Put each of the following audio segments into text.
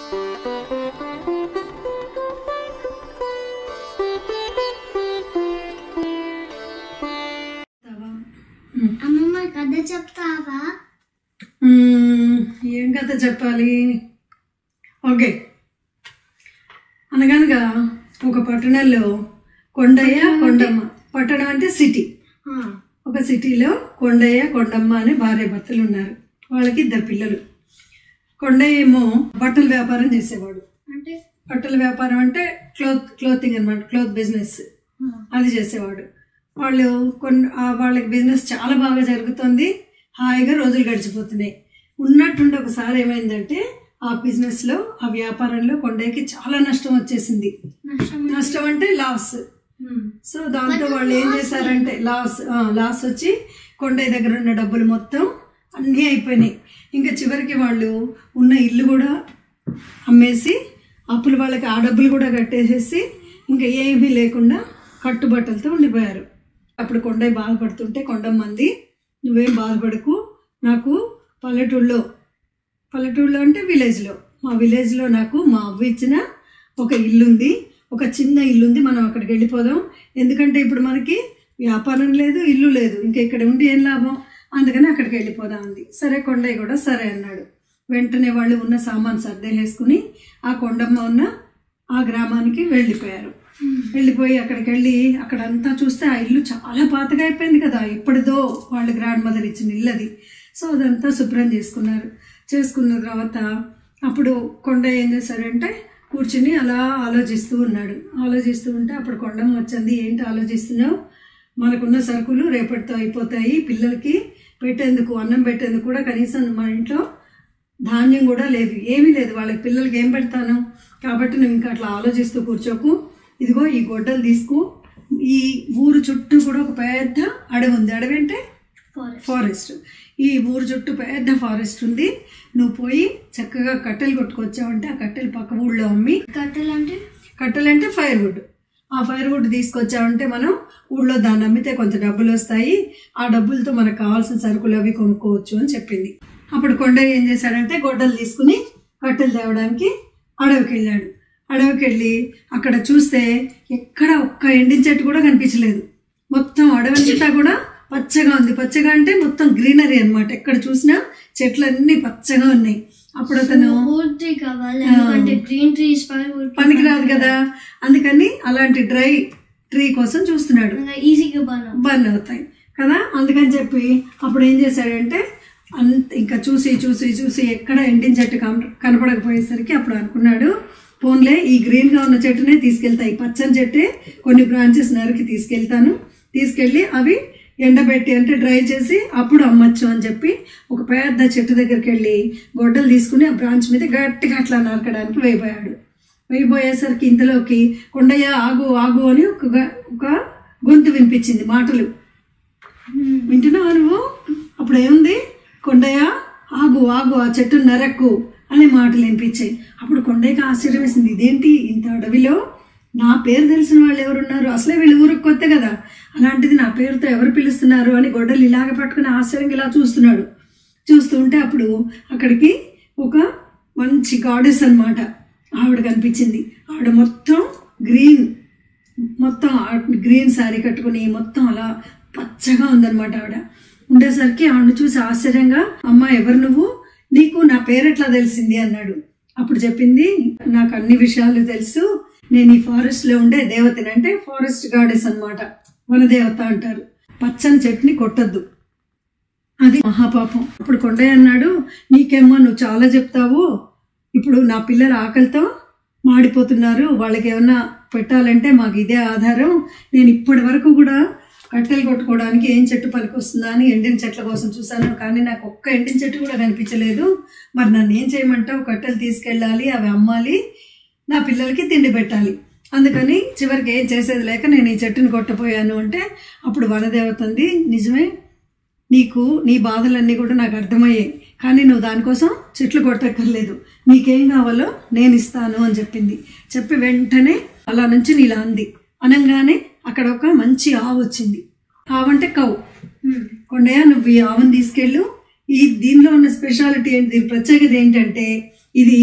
అమ్మమ్మ కథ చెప్తావా మ్మ్, ఏం కథ చెప్పాలి ఓకే అనగనగా ఒక పట్టణంలో కొండయ్య కొండమ్మ పట్టణం అంటే సిటీ ఒక సిటీలో కొండయ్య కొండమ్మ అనే భార్య భర్తలు ఉన్నారు వాళ్ళకి ఇద్దరు పిల్లలు కొండయ్య ఏమో బట్టల వ్యాపారం చేసేవాడు అంటే బట్టల వ్యాపారం అంటే క్లోత్ క్లోతింగ్ అనమాట క్లోత్ బిజినెస్ అది చేసేవాడు వాళ్ళు కొన్ని ఆ వాళ్ళకి బిజినెస్ చాలా బాగా జరుగుతుంది హాయిగా రోజులు గడిచిపోతున్నాయి ఉన్నట్టుండి ఒకసారి ఏమైందంటే ఆ బిజినెస్లో ఆ వ్యాపారంలో కొండయ్యకి చాలా నష్టం వచ్చేసింది నష్టం నష్టం అంటే లాస్ సో దాంతో వాళ్ళు ఏం చేశారంటే లాస్ ఆ, లాస్ వచ్చి కొండయ్య దగ్గర ఉన్న డబ్బులు మొత్తం అన్నీ అయిపోయినాయి ఇంకా చివరికి వాళ్ళు ఉన్న ఇల్లు కూడా అమ్మేసి అప్పులు వాళ్ళకి ఆ డబ్బులు కూడా కట్టేసేసి ఇంకా ఏమీ లేకుండా కట్టుబట్టలతో ఉండిపోయారు అప్పుడు కొండయ్య బాధపడుతుంటే కొండమ్మంది నువ్వేం బాధపడకు నాకు పల్లెటూళ్ళలో పల్లెటూళ్ళలో అంటే విలేజ్లో మా విలేజ్లో నాకు మా అవ్వ ఇచ్చిన ఒక ఇల్లుంది ఒక చిన్న ఇల్లుంది మనం అక్కడికి వెళ్ళిపోదాం ఎందుకంటే ఇప్పుడు మనకి వ్యాపారం లేదు ఇల్లు లేదు ఇంకా ఇక్కడ ఉండి ఏం లాభం అందుకని అక్కడికి వెళ్ళిపోదాం అంది సరే కొండయ్య కూడా సరే అన్నాడు వెంటనే వాళ్ళు ఉన్న సామాన్ సర్దేసేసుకుని ఆ కొండమ్మ ఉన్న ఆ గ్రామానికి వెళ్ళిపోయారు వెళ్ళిపోయి అక్కడికి వెళ్ళి అక్కడంతా చూస్తే ఆ ఇల్లు చాలా పాతగా అయిపోయింది కదా ఎప్పటిదో వాళ్ళ గ్రాండ్ మదర్ ఇచ్చిన ఇల్లు అది సో అదంతా శుభ్రం చేసుకున్నారు చేసుకున్న తర్వాత అప్పుడు కొండ ఏం చేశారంటే కూర్చుని అలా ఆలోచిస్తూ ఉన్నాడు ఆలోచిస్తూ ఉంటే అప్పుడు కొండమ్మ వచ్చింది ఏంటి ఆలోచిస్తున్నావు మనకున్న సరుకులు రేపటితో అయిపోతాయి పిల్లలకి పెట్టేందుకు అన్నం పెట్టేందుకు కూడా కనీసం మన ఇంట్లో ధాన్యం కూడా లేదు ఏమీ లేదు వాళ్ళకి పిల్లలకి ఏం పెడతాను కాబట్టి నువ్వు ఇంకా అట్లా ఆలోచిస్తూ కూర్చోకు ఇదిగో ఈ గొడ్డలు తీసుకో ఈ ఊరు చుట్టూ కూడా ఒక పెద్ద అడవి ఉంది అడవి అంటే ఫారెస్ట్ ఫారెస్ట్ ఈ ఊరు చుట్టూ పెద్ద ఫారెస్ట్ ఉంది నువ్వు పోయి చక్కగా కట్టెలు కొట్టుకొచ్చావంటే ఆ కట్టెలు పక్క ఊళ్ళో అమ్మి కట్టెలు అంటే కట్టెలు అంటే ఫైర్ వుడ్ ఆ ఫైర్ వుడ్ తీసుకొచ్చామంటే మనం ఊళ్ళో దాన్ని అమ్మితే కొంత డబ్బులు వస్తాయి ఆ డబ్బులతో మనకు కావాల్సిన సరుకులు అవి కొనుక్కోవచ్చు అని చెప్పింది అప్పుడు కొండయ్య ఏం చేశాడంటే గొడ్డలు తీసుకుని కట్టెలు తేవడానికి అడవికి వెళ్ళాడు అడవికి వెళ్ళి అక్కడ చూస్తే ఎక్కడ ఒక్క ఎండిన చెట్టు కూడా కనిపించలేదు మొత్తం అడవంతా కూడా పచ్చగా ఉంది పచ్చగా అంటే మొత్తం గ్రీనరీ అన్నమాట ఎక్కడ చూసినా చెట్లన్నీ పచ్చగా ఉన్నాయి అప్పుడు అతను వుడ్ ట్రీ కావాలి ఎందుకంటే గ్రీన్ ట్రీస్ ఫైర్ వుడ్ పనికిరాదు కదా అందుకని అలాంటి డ్రై ట్రీ కోసం చూస్తున్నాడు ఈజీగా బాగా బర్న్ అవుతాయి కదా అందుకని చెప్పి అప్పుడు ఏం చేశాడంటే అంత ఇంకా చూసి చూసి చూసి ఎక్కడ ఎండిన చెట్టు కన- కనపడకపోయేసరికి అప్పుడు అనుకున్నాడు పోన్లే ఈ గ్రీన్గా ఉన్న చెట్టునే తీసుకెళ్తాయి పచ్చని చెట్టే కొన్ని బ్రాంచెస్ నరికి తీసుకెళ్తాను తీసుకెళ్ళి అవి ఎండబెట్టి అంటే డ్రై చేసి అప్పుడు అమ్మచ్చు అని చెప్పి ఒక పెద్ద చెట్టు దగ్గరికి వెళ్ళి గొడ్డలు తీసుకుని ఆ బ్రాంచ్ మీద గట్టిగా అట్లా నరకడానికి వేయబోయాడు వేయబోయేసరికి ఇంతలోకి కొండయ్య ఆగు ఆగు అని ఒక గ- ఒక గొంతు వినిపించింది మాటలు వింటున్నావా నువ్వు అప్పుడు ఏముంది కొండయ్య ఆగు ఆగు ఆ చెట్టు నరక్కు అనే మాటలు వినిపించాయి అప్పుడు కొండయ్యకి ఆశ్చర్యం వేసింది ఇదేంటి ఇంత అడవిలో నా పేరు తెలిసిన వాళ్ళు ఎవరున్నారు అసలే వీళ్ళు ఊరికి కొత్త కదా అలాంటిది నా పేరుతో ఎవరు పిలుస్తున్నారు అని గొడ్డలు ఇలాగ పట్టుకుని ఆశ్చర్యంగా ఇలా చూస్తున్నాడు చూస్తూ ఉంటే అప్పుడు అక్కడికి ఒక మంచి గాడెస్ అన్నమాట ఆవిడ కనిపించింది ఆవిడ మొత్తం గ్రీన్ మొత్తం ఆ గ్రీన్ శారీ కట్టుకుని మొత్తం అలా పచ్చగా ఉందన్నమాట ఆవిడ ఉండేసరికి ఆవిడని చూసి ఆశ్చర్యంగా అమ్మ ఎవరు నువ్వు నీకు నా పేరు ఎట్లా తెలిసింది అన్నాడు అప్పుడు చెప్పింది నాకు అన్ని విషయాలు తెలుసు నేను ఈ ఫారెస్ట్ లో ఉండే దేవతని అంటే ఫారెస్ట్ గాడెస్ అన్నమాట వనదేవత అంటారు పచ్చని చెట్టుని కొట్టద్దు అది మహాపాపం అప్పుడు కొండయ్య అన్నాడు నీకేమో నువ్వు చాలా చెప్తావు ఇప్పుడు నా పిల్లల ఆకలితో మాడిపోతున్నారు వాళ్ళకి ఏమన్నా పెట్టాలంటే మాకు ఇదే ఆధారం నేను ఇప్పటి వరకు కూడా కట్టెలు కొట్టుకోవడానికి ఏం చెట్టు పనికి వస్తుందా అని ఎండిన చెట్ల కోసం చూశాను కానీ నాకు ఒక్క ఎండిన చెట్టు కూడా కనిపించలేదు మరి నన్ను ఏం చేయమంటావు కట్టెలు తీసుకెళ్ళాలి అవి అమ్మాలి నా పిల్లలకి తిండి పెట్టాలి అందుకని చివరికి ఏం చేసేది లేక నేను ఈ చెట్టుని కొట్టపోయాను అంటే అప్పుడు వనదేవత అంది నిజమే నీకు నీ బాధలన్నీ కూడా నాకు అర్థమయ్యాయి కానీ నువ్వు దానికోసం చెట్లు కొట్టక్కర్లేదు నీకేం కావాలో నేను ఇస్తాను అని చెప్పింది చెప్పి వెంటనే అలా నుంచి నీలా అంది అనగానే అక్కడ ఒక మంచి ఆవు వచ్చింది ఆవు అంటే కౌ కొండయ్య నువ్వు ఈ ఆవుని తీసుకెళ్ళు ఈ దీనిలో ఉన్న స్పెషాలిటీ ఏంటి దీని ప్రత్యేకత ఏంటంటే ఇది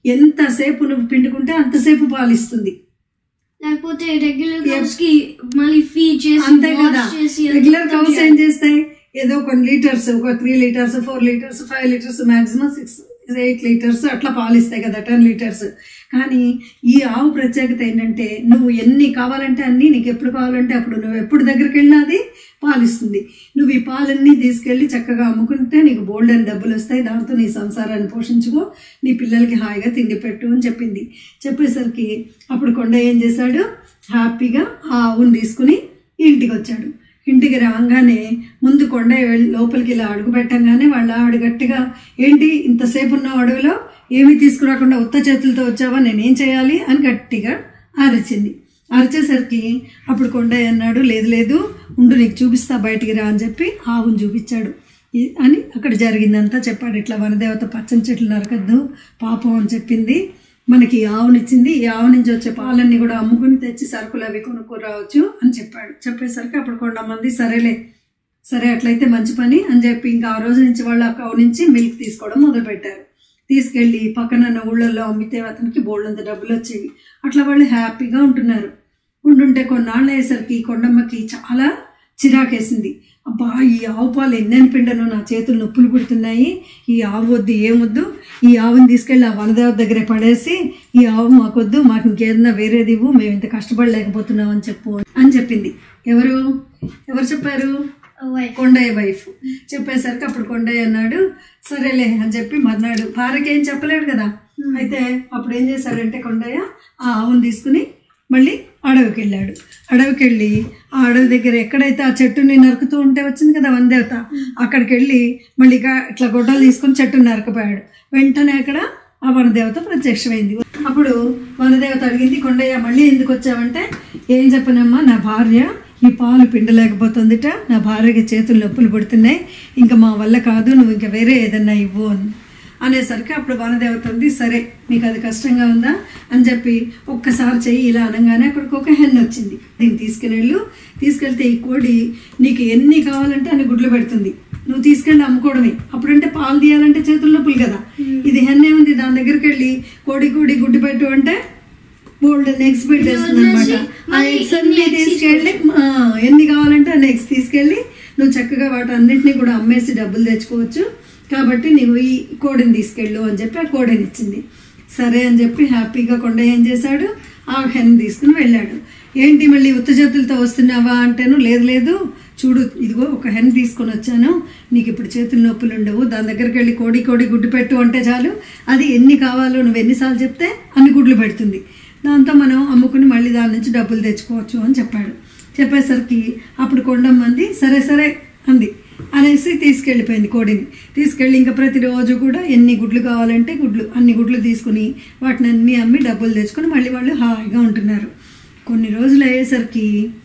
ఎంతసేపు నువ్వు పిండుకుంటే అంతసేపు పాలిస్తుంది లేకపోతే రెగ్యులర్ కౌస్ కి మళ్ళీ ఫీడ్ చేసి అంతే wash కదా చేసి రెగ్యులర్ కౌస్ ఏం చేస్తాయి ఏదో కొన్ని లీటర్స్ ఒక three litres four litres five litres maximum six eight litres అట్లా పాలిస్తాయి కదా టెన్ లీటర్స్ కానీ ఈ ఆవు ప్రత్యేకత ఏంటంటే నువ్వు ఎన్ని కావాలంటే అన్ని నీకు ఎప్పుడు కావాలంటే అప్పుడు నువ్వు ఎప్పుడు దగ్గరికి వెళ్ళినా అది పాలిస్తుంది నువ్వు ఈ పాలన్నీ తీసుకెళ్ళి చక్కగా అమ్ముకుంటే నీకు బోల్డ్ అని డబ్బులు వస్తాయి దాంతో నీ సంసారాన్ని పోషించుకో నీ పిల్లలకి హాయిగా తిండి పెట్టు అని చెప్పింది చెప్పేసరికి అప్పుడు కొండ ఏం చేశాడు హ్యాపీగా ఆ ఆవును తీసుకుని ఇంటికి వచ్చాడు ఇంటికి రాగానే ముందు కొండ వెళ్ళి లోపలికి ఇలా అడుగు పెట్టంగానే వాళ్ళ ఆవిడ గట్టిగా ఏంటి ఇంతసేపు ఉన్న అడవిలో ఏమీ తీసుకురాకుండా ఉత్త చేతులతో వచ్చావా నేనేం చేయాలి అని గట్టిగా అరిచింది అరిచేసరికి అప్పుడు కొండయ్య అన్నాడు లేదు లేదు ఉండు నీకు చూపిస్తా బయటికి రా అని చెప్పి ఆవును చూపించాడు ఈ- అని అక్కడ జరిగిందంతా చెప్పాడు ఇట్లా వనదేవత పచ్చని చెట్లు నరకద్దు పాపం అని చెప్పింది మనకి ఈ ఆవునిచ్చింది ఈ ఆవు నుంచి వచ్చే పాలన్నీ కూడా అమ్ముకుని తెచ్చి సరుకులు అవి కొనుక్కొని రావచ్చు అని చెప్పాడు చెప్పేసరికి అప్పుడు కొంతమంది సరేలే సరే అట్లయితే మంచి పని అని చెప్పి ఇంకా ఆ రోజు నుంచి వాళ్ళు ఆ కౌ నుంచి మిల్క్ తీసుకోవడం మొదలుపెట్టారు తీసుకెళ్ళి పక్కన ఉన్న ఊళ్ళల్లో అమ్మితే అతనికి బోల్డంత డబ్బులు వచ్చేవి అట్లా వాళ్ళు హ్యాపీగా ఉంటున్నారు ఉండుంటే కొన్నాళ్ళు అయ్యేసరికి ఈ కొండమ్మకి చాలా చిరాకేసింది అబ్బా ఈ ఆవు పాలు ఎన్నెన్ని పిండను నా చేతులు నొప్పులు పుడుతున్నాయి ఈ ఆవు వద్దు ఏమొద్దు ఈ ఆవుని తీసుకెళ్ళి ఆ వనదేవత దగ్గరే పడేసి ఈ ఆవు మాకొద్దు మాకు ఇంకేదన్నా వేరేది ఇవ్వు మేము ఇంత కష్టపడలేకపోతున్నాం అని చెప్పు అని చెప్పింది ఎవరు ఎవరు చెప్పారు వైఫ్ కొండయ్య వైఫ్ చెప్పేసరికి అప్పుడు కొండయ్య అన్నాడు సరేలే అని చెప్పి మర్నాడు భార్యకి ఏం చెప్పలేడు కదా అయితే అప్పుడు ఏం చేశాడంటే కొండయ్య ఆ ఆవును తీసుకుని మళ్ళీ అడవికి వెళ్ళాడు అడవికి వెళ్ళి ఆ అడవి దగ్గర ఎక్కడైతే ఆ చెట్టుని నరుకుతూ ఉంటే వచ్చింది కదా వందేవత అక్కడికి వెళ్ళి మళ్ళీ ఇక ఇట్లా గొడ్డలు తీసుకుని చెట్టుని నరకపోయాడు వెంటనే అక్కడ ఆ వనదేవత ప్రత్యక్షమైంది అప్పుడు వనదేవత అడిగింది కొండయ్య మళ్ళీ ఎందుకు వచ్చావంటే ఏం చెప్పనమ్మా నా భార్య ఈ పాలు పిండలేకపోతుందిట నా భార్యకి చేతులు నొప్పులు పుడుతున్నాయి ఇంకా మా వల్ల కాదు నువ్వు ఇంకా వేరే ఏదన్నా ఇవ్వు అని అనేసరికి అప్పుడు వనదేవత ఉంది సరే మీకు అది కష్టంగా ఉందా అని చెప్పి ఒక్కసారి చెయ్యి ఇలా అనగానే అక్కడికి ఒక హెన్ వచ్చింది దీన్ని తీసుకెళ్ళు తీసుకెళ్తే ఈ కోడి నీకు ఎన్ని కావాలంటే అన్ని గుడ్లు పెడుతుంది నువ్వు తీసుకెళ్ళి అమ్ముకోవడమే అప్పుడంటే పాలు తీయాలంటే చేతుల నొప్పులు కదా ఇది హెన్ ఏముంది దాని దగ్గరికి వెళ్ళి కోడి కోడి గుడ్డు పెట్టు అంటే బోల్డ్ నెక్స్ట్ పెట్టేస్తుంది అనమాట ఆ మళ్ళీ ఎగ్స్ ఇన్ని అన్ని eggs తీసుకెళ్ళి ఆ, ఎన్ని కావాలంటే అన్ని ఎగ్స్ తీసుకెళ్ళి నువ్వు చక్కగా వాటి అన్నిటిని కూడా అమ్మేసి డబ్బులు తెచ్చుకోవచ్చు కాబట్టి నువ్వు ఈ కోడిని తీసుకెళ్ళు అని చెప్పి ఆ కోడిని ఇచ్చింది సరే అని చెప్పి హ్యాపీగా కొండ ఏం చేశాడు ఆ హెన్ తీసుకుని వెళ్ళాడు ఏంటి మళ్ళీ ఉత్త చేతులతో వస్తున్నావా అంటేను లేదు లేదు చూడు ఇదిగో ఒక హెన్ తీసుకొని వచ్చాను నీకు ఇప్పుడు చేతులు నొప్పులు ఉండవు దాని దగ్గరికి వెళ్ళి కోడి కోడి గుడ్డు పెట్టు అంటే చాలు అది ఎన్ని కావాలో నువ్వు ఎన్నిసార్లు చెప్తే అన్ని గుడ్లు పెడుతుంది దాంతో మనం అమ్ముకుని మళ్ళీ దాని నుంచి డబ్బులు తెచ్చుకోవచ్చు అని చెప్పాడు చెప్పేసరికి అప్పుడు కొండమ్మంది సరే సరే అంది అనేసి తీసుకెళ్ళిపోయింది కోడిని తీసుకెళ్ళి ఇంకా ప్రతిరోజు కూడా ఎన్ని గుడ్లు కావాలంటే గుడ్లు అన్ని గుడ్లు తీసుకుని వాటిని అన్ని అమ్మి డబ్బులు తెచ్చుకొని మళ్ళీ వాళ్ళు హాయిగా ఉంటున్నారు కొన్ని రోజులు అయ్యేసరికి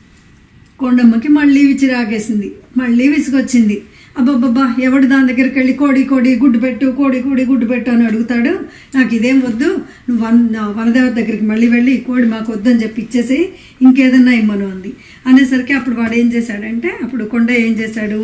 కొండమ్మకి మళ్ళీ విచిరాగేసింది మళ్ళీ విసుగొచ్చింది అబ్బబ్బబ్బా ఎవడు దాని దగ్గరికి వెళ్ళి కోడి కోడి గుడ్డు పెట్టు కోడి కోడి గుడ్డు పెట్టు అని అడుగుతాడు నాకు ఇదేం వద్దు నువ్వు వన్ వనదేవత దగ్గరికి మళ్ళీ వెళ్ళి ఈ కోడి మాకు వద్దని చెప్పి ఇచ్చేసి ఇంకేదన్నా ఇమ్మను అంది అనేసరికి అప్పుడు వాడు ఏం చేశాడంటే అప్పుడు కొండ ఏం చేశాడు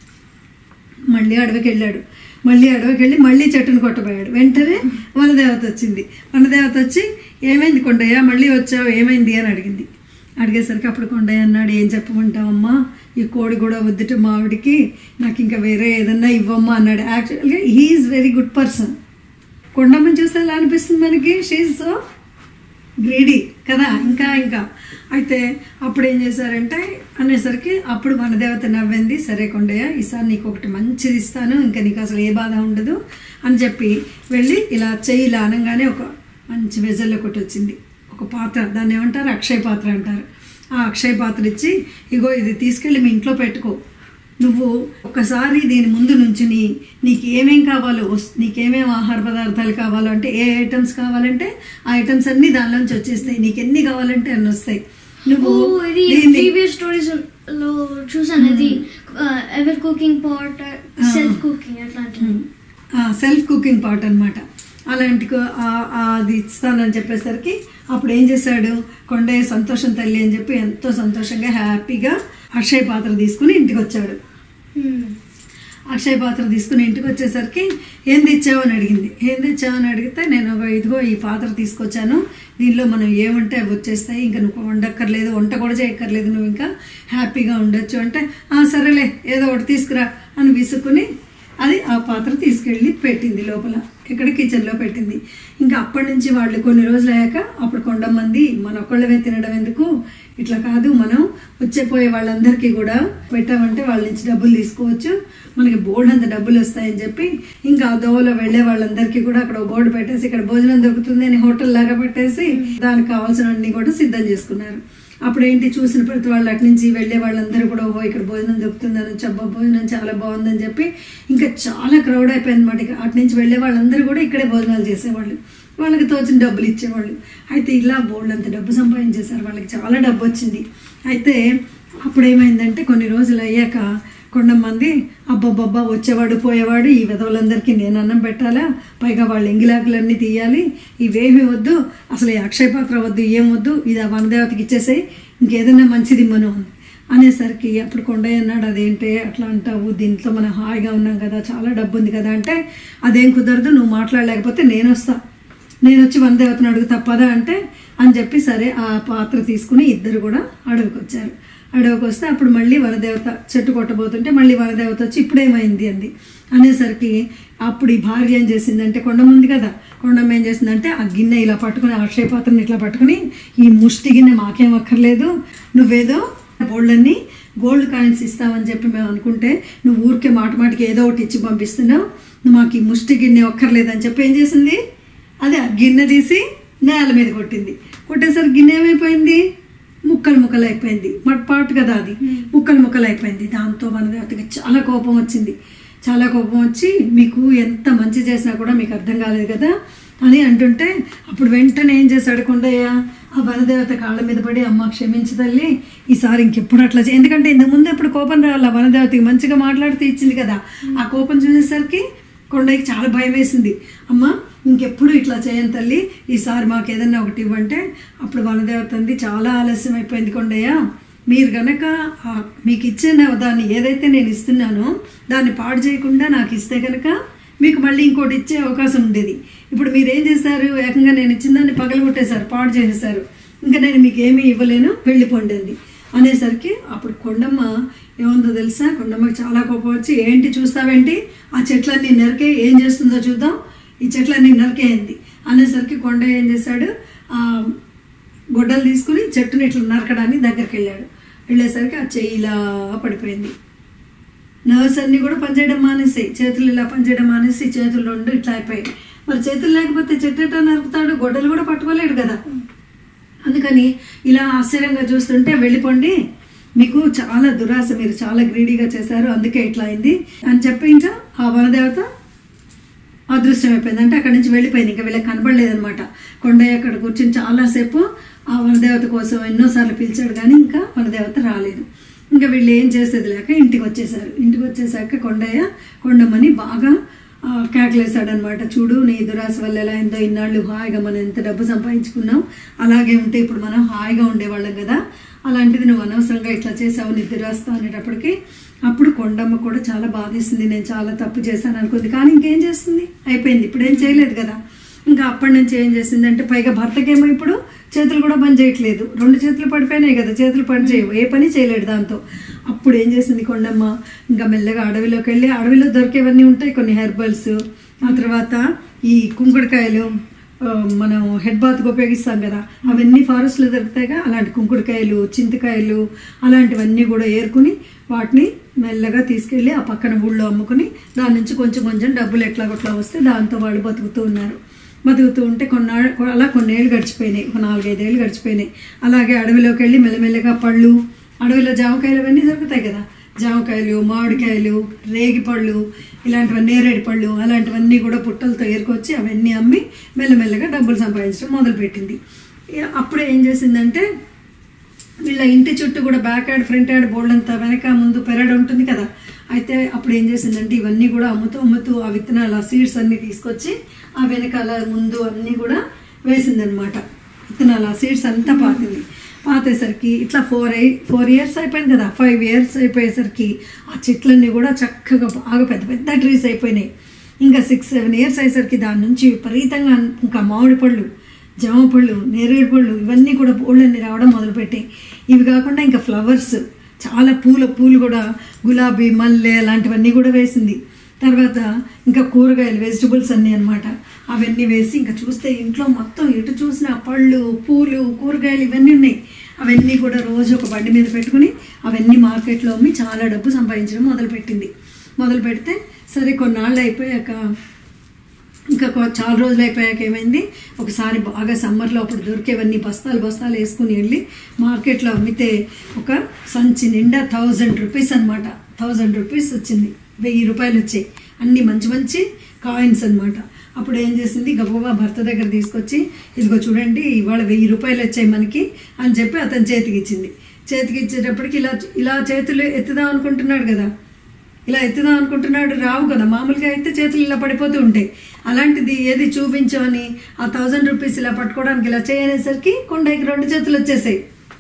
మళ్ళీ అడవికి వెళ్ళాడు మళ్ళీ అడవికి వెళ్ళి మళ్ళీ చెట్టును కొట్టబోయాడు వెంటనే వనదేవత వచ్చింది వనదేవత వచ్చి ఏమైంది కొండయ్య మళ్ళీ వచ్చావు ఏమైంది అని అడిగింది అడిగేసరికి అప్పుడు కొండయ్య అన్నాడు ఏం చెప్పమంటావమ్మా ఈ కోడి కూడా వద్దుట మా ఆవిడికి నాకు ఇంకా వేరే ఏదన్నా ఇవ్వమ్మా అన్నాడు యాక్చువల్గా హీఈస్ వెరీ గుడ్ పర్సన్ కొండమ్మని చూస్తే ఎలా అనిపిస్తుంది మనకి షీఈ్ సో గ్రీడీ కదా ఇంకా ఇంకా అయితే అప్పుడు ఏం చేశారంటే అనేసరికి అప్పుడు మన దేవత నవ్వింది సరే కొండయ్య ఈసారి నీకు ఒకటి మంచిది ఇస్తాను ఇంకా నీకు అసలు ఏ బాధ ఉండదు అని చెప్పి వెళ్ళి ఇలా చెయ్యి ఇలా అనగానే ఒక మంచి వెజల్ ఒకటి వచ్చింది ఒక పాత్ర దాన్ని ఏమంటారు అక్షయ పాత్ర అంటారు ఆ అక్షయ పాత్ర ఇచ్చి ఇగో ఇది తీసుకెళ్ళి మీ ఇంట్లో పెట్టుకో నువ్వు ఒక్కసారి దీని ముందు నుంచుని నీకు ఏమేం కావాలో వస్- నీకేమేం ఆహార పదార్థాలు కావాలో అంటే ఏ ఐటమ్స్ కావాలంటే ఆ ఐటమ్స్ అన్ని దానిలోంచి వచ్చేస్తాయి నీకు ఎన్ని కావాలంటే అన్ని వస్తాయి నువ్వు ఓ ఇది దీన్ని- ప్రీవియస్ స్టోరీస్ లో చూసాను అది ever cooking pot self cooking అట్లాంటివి సెల్ఫ్ కుకింగ్ పాట్ అనమాట అలాంటి కు- ఆ- ఆ అది ఇస్తానని చెప్పేసరికి అప్పుడు ఏం చేశాడు కొండయ్య సంతోషం తల్లి అని చెప్పి ఎంతో సంతోషంగా హ్యాపీగా అక్షయ పాత్ర తీసుకుని ఇంటికి వచ్చాడు Hmm. అక్షయ పాత్ర తీసుకుని ఇంటికి వచ్చేసరికి ఏం తెచ్చావు అని అడిగింది ఏం తెచ్చావు అని అడిగితే నేను ఒక ఇదిగో ఈ పాత్ర తీసుకొచ్చాను దీనిలో మనం ఏమంటే అవి వచ్చేస్తాయి ఇంకా నువ్వు వండక్కర్లేదు వంట కూడా చేయక్కర్లేదు నువ్వు ఇంకా హ్యాపీగా ఉండొచ్చు అంటే "ఆ, సరేలే ఏదో ఒకటి తీసుకురా అని విసుక్కుని అది ఆ పాత్ర తీసుకెళ్ళి పెట్టింది లోపల ఇక్కడ కిచెన్లో పెట్టింది ఇంకా అప్పటి నుంచి వాళ్ళు కొన్ని రోజులు అయ్యాక అప్పుడు కొంతమంది మన ఒక్కళ్ళవే తినడం ఎందుకు ఇట్లా కాదు మనం వచ్చేపోయే వాళ్ళందరికీ కూడా పెట్టామంటే వాళ్ళ నుంచి డబ్బులు తీసుకోవచ్చు మనకి బోర్డు అంత డబ్బులు వస్తాయని చెప్పి ఇంకా ఆ దోవలో వెళ్ళే వాళ్ళందరికీ కూడా అక్కడ ఒక బోర్డు పెట్టేసి ఇక్కడ భోజనం దొరుకుతుంది అని హోటల్ లాగా పెట్టేసి దానికి కావాల్సినవన్నీ కూడా సిద్ధం చేసుకున్నారు అప్పుడు ఏంటి చూసిన ప్రతి వాళ్ళు అటు నుంచి వెళ్ళే వాళ్ళందరూ కూడా ఓహో ఇక్కడ భోజనం దొరుకుతుందని చబ్బా భోజనం చాలా బాగుందని చెప్పి ఇంకా చాలా క్రౌడ్ అయిపోయింది అనమాట ఇక అటు నుంచి వెళ్ళే వాళ్ళందరూ కూడా ఇక్కడే భోజనాలు చేసేవాళ్ళు వాళ్ళకి తోచిన డబ్బులు ఇచ్చేవాళ్ళు అయితే ఇలా బోల్డ్ అంత డబ్బు సంపాదించేశారు వాళ్ళకి చాలా డబ్బు వచ్చింది అయితే అప్పుడు ఏమైందంటే కొన్ని రోజులు అయ్యాక కొంతమంది అబ్బబ్బబ్బా వచ్చేవాడు పోయేవాడు ఈ విధవులందరికీ నేను అన్నం పెట్టాలా పైగా వాళ్ళ ఎంగిలాకులన్నీ తీయాలి ఇవేమీ వద్దు అసలు ఈ అక్షయ పాత్ర వద్దు ఏం వద్దు ఇది ఆ వనదేవతకి ఇచ్చేసాయి ఇంకేదైనా మంచిది మనం అంది అనేసరికి అప్పుడు కొండయ్య అన్నాడు అదేంటే అట్లా అంటావు దీంట్లో మనం హాయిగా ఉన్నాం కదా చాలా డబ్బు ఉంది కదా అంటే అదేం కుదరదు నువ్వు మాట్లాడలేకపోతే నేను వస్తా నేను వచ్చి వనదేవతను అడుగుతా పదా అంటే అని చెప్పి సరే ఆ పాత్ర తీసుకుని ఇద్దరు కూడా అడవికి వచ్చారు అడవికి వస్తే అప్పుడు మళ్ళీ వనదేవత చెట్టు కొట్టబోతుంటే మళ్ళీ వనదేవత వచ్చి ఇప్పుడేమైంది అంది అనేసరికి అప్పుడు ఈ భార్య ఏం చేసిందంటే కొండమ్మ ఉంది కదా కొండమ్మ ఏం చేసిందంటే ఆ గిన్నె ఇలా పట్టుకుని అక్షయ పాత్రని ఇట్లా పట్టుకుని ఈ ముష్టి గిన్నె మాకేం అక్కర్లేదు నువ్వేదో గోల్డ్ని గోల్డ్ కాయిన్స్ ఇస్తామని చెప్పి మేము అనుకుంటే నువ్వు ఊరికే మాట మాటికి ఏదో ఒకటి ఇచ్చి పంపిస్తున్నావు నువ్వు మాకు ఈ ముష్టి గిన్నె ఒక్కర్లేదని చెప్పి ఏం చేసింది అదే ఆ గిన్నె తీసి నేల మీద కొట్టింది కొట్టేసరికి గిన్నె ఏమైపోయింది ముక్కలు ముక్కలు అయిపోయింది మట్పాటు కదా అది ముక్కలు ముక్కలు అయిపోయింది దాంతో మన దేవతకి చాలా కోపం వచ్చింది చాలా కోపం వచ్చి మీకు ఎంత మంచి చేసినా కూడా మీకు అర్థం కాలేదు కదా అని అంటుంటే అప్పుడు వెంటనే ఏం చేశాడు కొండయ్య ఆ వనదేవత కాళ్ళ మీద పడి అమ్మ క్షమించు తల్లి ఈసారి ఇంకెప్పుడు అట్లా చే ఎందుకంటే ఇంతకు ముందు ఎప్పుడు కోపం రావాలి ఆ వనదేవతకి మంచిగా మాట్లాడుతూ ఇచ్చింది కదా ఆ కోపం చూసేసరికి కొండయ్యకి చాలా భయం వేసింది అమ్మ ఇంకెప్పుడు ఇట్లా చేయను తల్లి ఈసారి మాకు ఏదన్నా ఒకటి ఇవ్వంటే అప్పుడు వనదేవత అంది చాలా ఆలస్యం అయిపోయింది కొండయ్య మీరు గనక ఆ మీకు ఇచ్చిన దాన్ని ఏదైతే నేను ఇస్తున్నానో దాన్ని పాడు చేయకుండా నాకు ఇస్తే కనుక మీకు మళ్ళీ ఇంకోటి ఇచ్చే అవకాశం ఉండేది ఇప్పుడు మీరు ఏం చేశారు ఏకంగా నేను ఇచ్చిన దాన్ని పగలగొట్టేశారు పాడు చేసేశారు ఇంకా నేను మీకు ఏమీ ఇవ్వలేను వెళ్ళిపోండి అంది అనేసరికి అప్పుడు కొండమ్మ ఏముందో తెలుసా కొండమ్మకి చాలా కోపం వచ్చి ఏంటి చూస్తావేంటి ఆ చెట్లన్నీ నరికే ఏం చేస్తుందో చూద్దాం ఈ చెట్లన్నీ నరికేయండి అనేసరికి కొండ ఏం చేశాడు ఆ గొడ్డలు తీసుకుని చెట్టుని ఇట్లా నరకడానికి దగ్గరికి వెళ్ళాడు వెళ్ళేసరికి ఆ చెయ్యి ఇలా పడిపోయింది నర్వ్స్ అన్నీ కూడా పనిచేయడం మానేసాయి చేతులు ఇలా పనిచేయడం మానేసి చేతులు రెండు ఇట్లా అయిపోయాయి మరి చేతులు లేకపోతే చెట్టు ఎట్లా నరుకుతాడు గొడ్డలు కూడా పట్టుకోలేడు కదా అందుకని ఇలా ఆశ్చర్యంగా చూస్తుంటే వెళ్ళిపోండి మీకు చాలా దురాశ మీరు చాలా గ్రీడీగా చేశారు అందుకే ఇట్లా అయింది అని చెప్పి ఇంకా ఆ వనదేవత అదృశ్యం అయిపోయింది అంటే అక్కడి నుంచి వెళ్ళిపోయింది ఇంకా వీళ్ళకి కనబడలేదన్నమాట కొండయ్య అక్కడ కూర్చొని చాలాసేపు ఆ వనదేవత కోసం ఎన్నోసార్లు పిలిచాడు కానీ ఇంకా వనదేవత రాలేదు ఇంకా వీళ్ళు ఏం చేసేది లేక ఇంటికి వచ్చేసారు ఇంటికి వచ్చేసాక కొండయ్య కొండమ్మని బాగా ఆ, కేకలేశాడనమాట చూడు నీ దురాశ వల్ల ఎలా అయిందో ఇన్నాళ్ళు హాయిగా మనం ఎంత డబ్బు సంపాదించుకున్నాం అలాగే ఉంటే ఇప్పుడు మనం హాయిగా ఉండేవాళ్ళం కదా అలాంటిది నువ్వు అనవసరంగా ఇట్లా చేసావు నీ దురాస్త అనేటప్పటికి అప్పుడు కొండమ్మ కూడా చాలా బాధేసింది నేను చాలా తప్పు చేశాను అనుకుంది కానీ ఇంకేం చేస్తుంది అయిపోయింది ఇప్పుడు ఏం చేయలేదు కదా ఇంకా అప్పటి నుంచి ఏం చేసింది అంటే పైగా భర్తకేమో ఇప్పుడు చేతులు కూడా పని చేయట్లేదు రెండు చేతులు పడిపోయినాయి కదా చేతులు పని చేయవు ఏ పని చేయలేడు దాంతో అప్పుడు ఏం చేసింది కొండమ్మ ఇంకా మెల్లగా అడవిలోకి వెళ్ళి అడవిలో దొరికేవన్నీ ఉంటాయి కొన్ని హెర్బల్స్ ఆ తర్వాత ఈ కుంకుడుకాయలు ఆ, మనం హెడ్ బాత్కి ఉపయోగిస్తాం కదా అవన్నీ ఫారెస్ట్లో దొరుకుతాయిగా అలాంటి కుంకుడుకాయలు చింతకాయలు అలాంటివన్నీ కూడా ఏరుకుని వాటిని మెల్లగా తీసుకెళ్ళి ఆ పక్కన ఊళ్ళో అమ్ముకుని దాని నుంచి కొంచెం కొంచెం డబ్బులు ఎట్లా కొట్లా వస్తే దాంతో వాళ్ళు బతుకుతూ ఉన్నారు బతుకుతూ ఉంటే కొన్నాళ్ళు అలా కొన్నేళ్ళు గడిచిపోయినాయి ఒక నాలుగైదేళ్ళు గడిచిపోయినాయి అలాగే అడవిలోకి వెళ్ళి మెల్లమెల్లగా పళ్ళు అడవిలో జామకాయలు అవన్నీ దొరుకుతాయి కదా జామకాయలు మామిడికాయలు రేగి పళ్ళు ఇలాంటివన్నీ నేరేడు పళ్ళు అలాంటివన్నీ కూడా పుట్టలతో ఏరుకొచ్చి అవన్నీ అమ్మి మెల్లమెల్లగా డబ్బులు సంపాదించడం మొదలుపెట్టింది ఇక అప్పుడు ఏం చేసిందంటే వీళ్ళ ఇంటి చుట్టూ కూడా back ad front ad board అంతా వెనక ముందు పెరడ్ ఉంటుంది కదా అయితే అప్పుడు ఏం చేసిందంటే ఇవన్నీ కూడా అమ్ముతూ అమ్ముతూ ఆ విత్తనాలు ఆ సీడ్స్ అన్నీ తీసుకొచ్చి ఆ వెనకాల ముందు అన్నీ కూడా వేసిందనమాట విత్తనాలు ఆ సీడ్స్ అంతా పాతింది పాతేసరికి ఇట్లా ఫోర్ అయి ఫోర్ ఇయర్స్ అయిపోయింది కదా ఫైవ్ ఇయర్స్ అయిపోయేసరికి ఆ చెట్లన్నీ కూడా చక్కగా బాగా పెద్ద పెద్ద ట్రీస్ అయిపోయినాయి ఇంకా సిక్స్ సెవెన్ ఇయర్స్ అయ్యేసరికి దాని నుంచి విపరీతంగా ఇంకా మామిడి పళ్ళు జామ పళ్ళు నేరేడు పళ్ళు ఇవన్నీ కూడా పూలన్నీ రావడం మొదలుపెట్టాయి ఇవి కాకుండా ఇంకా ఫ్లవర్స్ చాలా పూల పూలు కూడా గులాబీ మల్లె అలాంటివన్నీ కూడా వేసింది తర్వాత ఇంకా కూరగాయలు వెజిటబుల్స్ అన్నీ అన్నమాట అవన్నీ వేసి ఇంకా చూస్తే ఇంట్లో మొత్తం ఎటు చూసినా పళ్ళు పూలు కూరగాయలు ఇవన్నీ ఉన్నాయి అవన్నీ కూడా రోజు ఒక బండి మీద పెట్టుకుని అవన్నీ మార్కెట్లో అమ్మి చాలా డబ్బు సంపాదించడం మొదలుపెట్టింది మొదలు పెడితే సరే కొన్నాళ్ళు అయిపోయాక ఇంకా కొ- చాలా రోజులు అయిపోయాక ఏమైంది ఒకసారి బాగా సమ్మర్లో అప్పుడు దొరికేవన్నీ బస్తాలు బస్తాలు వేసుకుని వెళ్ళి మార్కెట్లో అమ్మితే ఒక సంచి నిండా థౌజండ్ రూపీస్ అనమాట థౌజండ్ రూపీస్ వచ్చింది వెయ్యి రూపాయలు వచ్చాయి అన్ని మంచి మంచి కాయిన్స్ అన్నమాట అప్పుడు ఏం చేసింది గబగబా భర్త దగ్గర తీసుకొచ్చి ఇదిగో చూడండి ఇవాళ వెయ్యి రూపాయలు వచ్చాయి మనకి అని చెప్పి అతని చేతికి ఇచ్చింది చేతికి ఇచ్చేటప్పటికి ఇలా ఇలా చేతులు ఎత్తుదాం అనుకుంటున్నాడు కదా ఇలా ఎత్తుదాం అనుకుంటున్నాడు రావు కదా మామూలుగా అయితే చేతులు ఇలా పడిపోతూ ఉంటాయి అలాంటిది ఏది చూపించమని ఆ థౌజండ్ రూపీస్ ఇలా పట్టుకోవడానికి ఇలా చేయనేసరికి కొండకి రెండు చేతులు వచ్చేసాయి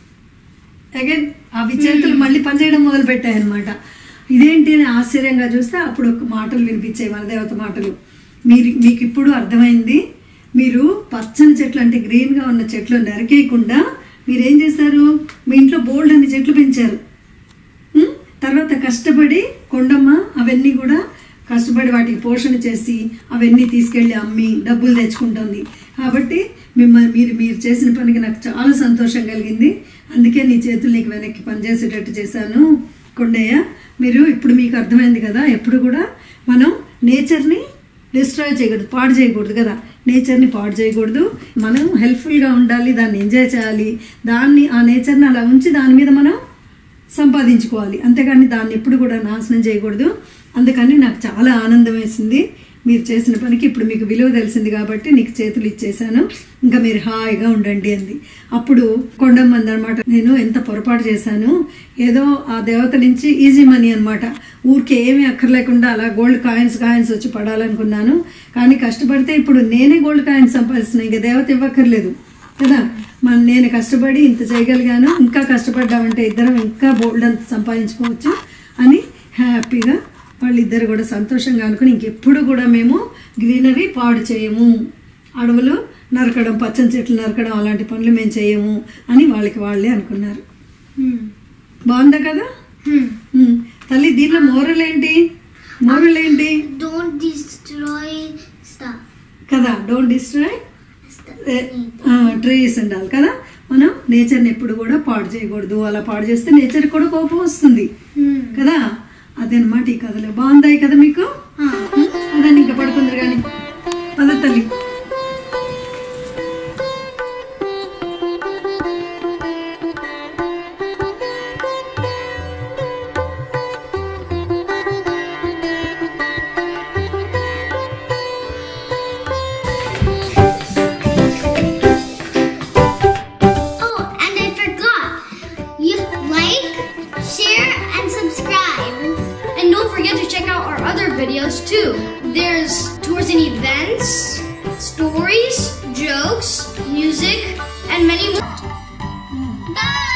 అగైన్ అవి చేతులు మళ్ళీ పనిచేయడం మొదలు పెట్టాయి అనమాట ఇదేంటి అని ఆశ్చర్యంగా చూస్తే అప్పుడు ఒక మాటలు వినిపించాయి మన దేవత మాటలు మీరు మీకు ఇప్పుడు అర్థమైంది మీరు పచ్చని చెట్లు అంటే గ్రీన్గా ఉన్న చెట్లు నరికేయకుండా మీరు ఏం చేశారు మీ ఇంట్లో బోల్డ్ అన్ని చెట్లు పెంచారు ఉం? తర్వాత కష్టపడి కొండమ్మ అవన్నీ కూడా కష్టపడి వాటికి పోషణ చేసి అవన్నీ తీసుకెళ్ళి అమ్మి డబ్బులు తెచ్చుకుంటుంది కాబట్టి మిమ్మల్ని మీరు మీరు చేసిన పనికి నాకు చాలా సంతోషం కలిగింది అందుకే నీ చేతులు నీకు వెనక్కి పనిచేసేటట్టు చేశాను కొండయ్య మీరు ఇప్పుడు మీకు అర్థమైంది కదా ఎప్పుడు కూడా మనం నేచర్ని డిస్ట్రాయ్ చేయకూడదు పాడు చేయకూడదు కదా నేచర్ని పాడు చేయకూడదు మనం హెల్ప్ఫుల్గా ఉండాలి దాన్ని ఎంజాయ్ చేయాలి దాన్ని ఆ నేచర్ని అలా ఉంచి దాని మీద మనం సంపాదించుకోవాలి అంతేగాని దాన్ని ఎప్పుడు కూడా నాశనం చేయకూడదు అందుకని నాకు చాలా ఆనందం వేసింది మీరు చేసిన పనికి ఇప్పుడు మీకు విలువ తెలిసింది కాబట్టి నీకు చేతులు ఇచ్చేసాను ఇంకా మీరు హాయిగా ఉండండి అంది అప్పుడు కొండమ్మంది అనమాట నేను ఎంత పొరపాటు చేశాను ఏదో ఆ దేవత నుంచి ఈజీ మనీ అనమాట ఊరికే ఏమీ అక్కర్లేకుండా అలా గోల్డ్ కాయిన్స్ కాయిన్స్ వచ్చి పడాలనుకున్నాను కానీ కష్టపడితే ఇప్పుడు నేనే గోల్డ్ కాయిన్స్ సంపాదిస్తున్నాను ఇంకా దేవత ఇవ్వక్కర్లేదు కదా మన నేను కష్టపడి ఇంత చేయగలిగాను ఇంకా కష్టపడ్డామంటే ఇద్దరం ఇంకా బోల్డ్ అంత సంపాదించుకోవచ్చు అని హ్యాపీగా వాళ్ళిద్దరు కూడా సంతోషంగా అనుకుని ఇంకెప్పుడు కూడా మేము గ్రీనరీ పాడు చేయము అడవులు నరకడం పచ్చని చెట్లు నరకడం అలాంటి పనులు మేము చేయము అని వాళ్ళకి వాళ్ళే అనుకున్నారు బాగుందా కదా Hmm. ఉమ్. తల్లి దీనిలో మోరల్ ఏంటి మోరల్ ఏంటి Don't destroy stuff. కదా డోంట్ డిస్ట్రాయ్ stuff. ట్రీస్ ఉండాలి కదా మనం నేచర్ని ఎప్పుడు కూడా పాడు చేయకూడదు అలా పాడు చేస్తే నేచర్ కూడా కోపం వస్తుంది Hmm. కదా అదనమాట ఈ కథలో బాగుందాయి కదా మీకు Ah. అదని ఇంకా పడుకుందరు కానీ పద తల్లి Oh, and I forgot. You like, share, and subscribe. And don't forget to check out our other videos too. There's tours and events, stories, jokes, music, and many more. Bye!